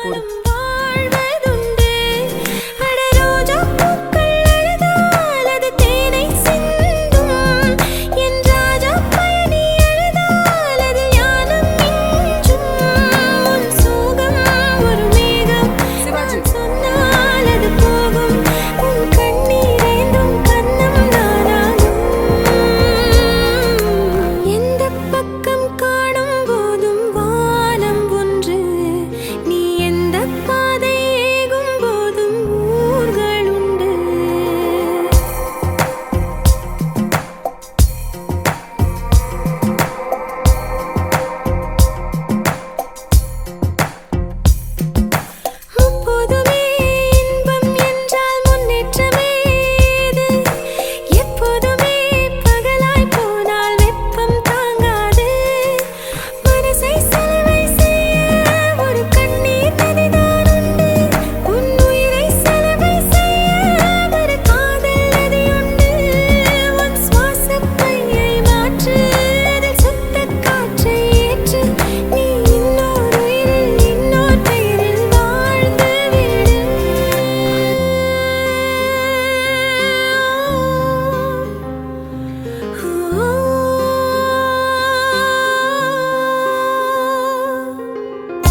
போடு வாழ்வதுண்டு அட ரோஜா பூக்கள் அழுதால் அது தேனை சிந்தும் என் ராஜா பயணி அழுதால் அது ஞானம் மிஞ்சும் உன் சோகம் ஒரு மேகம் சிவாஜி. நான் சொன்னால் அது போகும் உன் கண்ணீர் ஏந்தும் கண்ணம் நானாகும் எந்த பக்கம் காணும் போதும் வானம் ஒன்று நீ எந்த பாதை ஏகும் போதும் ஊர்கள் உண்டு முப்போதுமே இன்பம் என்றால் முன்னேற்றமே இது எப்போதுமே பகலாய் போனால் வெப்பம் தாங்காது மனசை செலவை செய்ய ஒரு கண்ணீர் நதிதான் உண்டு உன் உயிரை செலவை செய்ய ஒரு காதல் நதி உண்டு உன் சுவாசப் பையை மாற்று அதில் சுத்த காற்றை ஏற்று நீ இன்னொரு உயிரில் இன்னொரு பெயரில் வாழ்ந்து விடு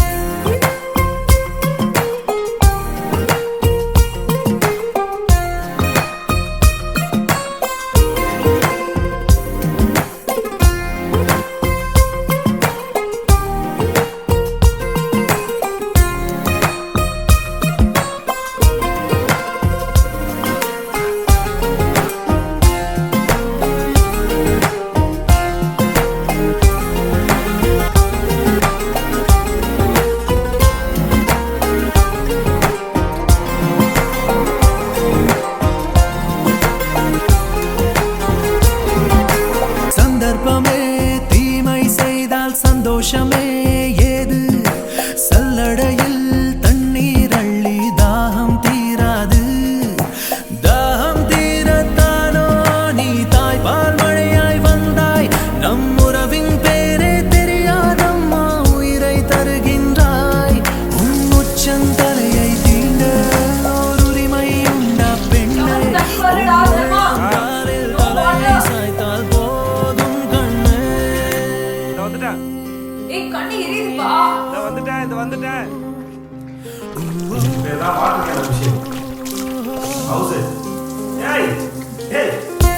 சந்தர்ப்பமே தீமை செய்தால் சந்தோஷமே ஏது சல்லடையில் தண்ணீர் அள்ளி தாகம் தீராது தாகம் தீரத்தானோ நீ தாய்பால் மழையாய் வந்தாய் நம் உறவின் பேரே தெரியாதம்மா உயிரை தருகின்றாய் உன் உச்சந்தலையை தீண்ட ஓர் உரிமை உண்டா பெண்ணை காலில் தலையை சாய்த்தால் போதும் கண்ணே இந்த வந்துட்டேன் ஏய் கண்ணு எரியுதுப்பா இந்த வந்துட்டேன் இந்த வந்துட்டேன் இதெல்லாம் வாட்டுக்கான விஷயம் ஹவுஸ் ஏய் ஏய்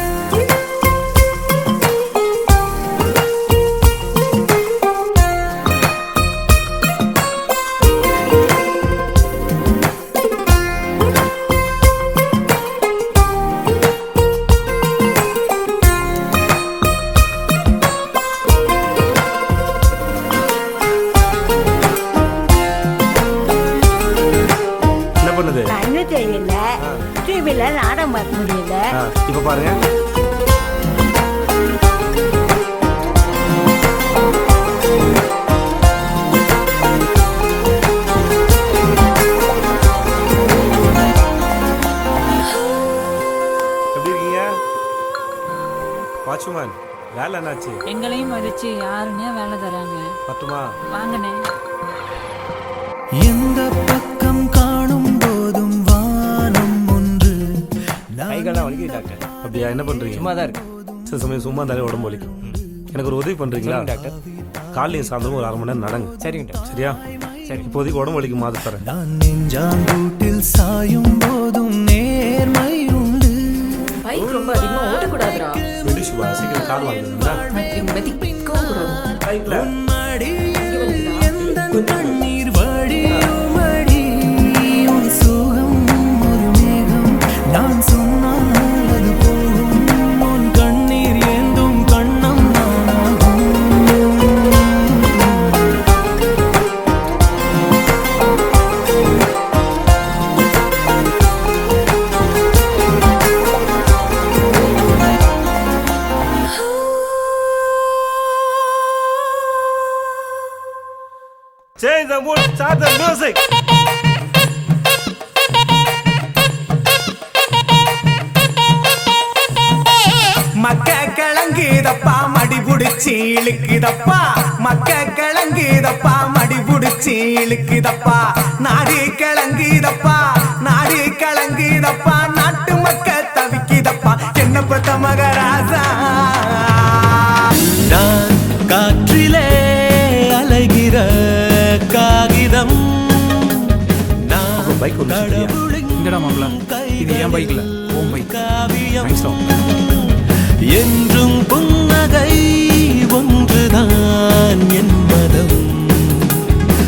என்ன பண்ணுது கண்ணு தெரியல டிவில நாடகம் பார்க்க முடியல ஆ, இப்ப பாருங்க எப்படி இருக்கீங்க வாட்ச்மேன் வேலை என்னாச்சு எங்களையும் மதிச்சு யாருன்னே வேலை தராங்க பட்டுமா வாங்கண்ணே எந்த பக்கம் காணும் போதும் வானம் ஒன்று நான் கைகள்லாம் வலிக்குது டாக்டர் அப்படியா என்ன பண்றீங்க சும்மா தான் இருக்கு சில சமயம் சும்மா இருந்தாலே உடம்பு வலிக்கும் எனக்கு ஒரு உதவி பண்றீங்களா சொல்லுங்க டாக்டர் காலையும் சாயந்தரம் ஒரு அரை மணி நேரம் நடங்க சரிங்க டாக்டர் சரியா சரி. இப்போதைக்கு உடம்பு வலிக்கு மாத்த தரேன் நான் நெஞ்சாங்கூட்டில் சாயும் போதும் நேர்மை உண்டு பைக் ரொம்ப அதிகமா ஓட்டக்கூடாதுடா வெடி சுபா சீக்கிரம் கார் வாங்குறீங்களா மதி மிதிக்கவும் கூடாது பைக்ல மடியில் எந்தன் கண்ணீர் வடியும் அடி உன் சுகம் ஒரு மேகம் நான் சொன்னால் அது போகும் உன் கண்ணீர் ஏந்தும் கண்ணம் நானாகும் Change the mood, start the music. மக்க கிழங்குதப்பா மடி புடிச்சு இழுக்குதப்பா மக்க கிழங்குதப்பா மடி புடிச்சு வச்சு இழுக்குதப்பா நாடு கலங்குதப்பா நாடு கலங்குதப்பா நாட்டு மக்க தவிக்குதப்பா என்ன பத்த மகராசா நான் காற்றிலே அலைகிற காகிதம் நான் பைக் ஒன்று சரியா கடவுளின் இங்கடா மாப்ள இது என் பைக்ல உன் பைக் காவியம் நைஸ் என்றும் பொன்